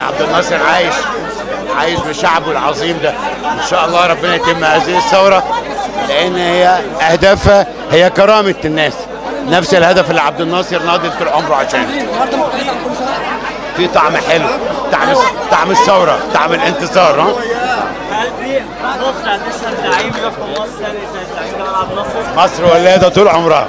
عبد الناصر عايش عايش بشعبه العظيم ده ان شاء الله ربنا يتم هذه الثوره لان هي اهدافها هي كرامه الناس نفس الهدف اللي عبد الناصر ناضل طول عمره عشانه في طعم حلو طعم طعم الثوره طعم الانتصار ها هل في مصر هتشهد زعيم يحكم مصر ثاني زي الزعيم جمال عبد الناصر؟ مصر ولاده طول عمرها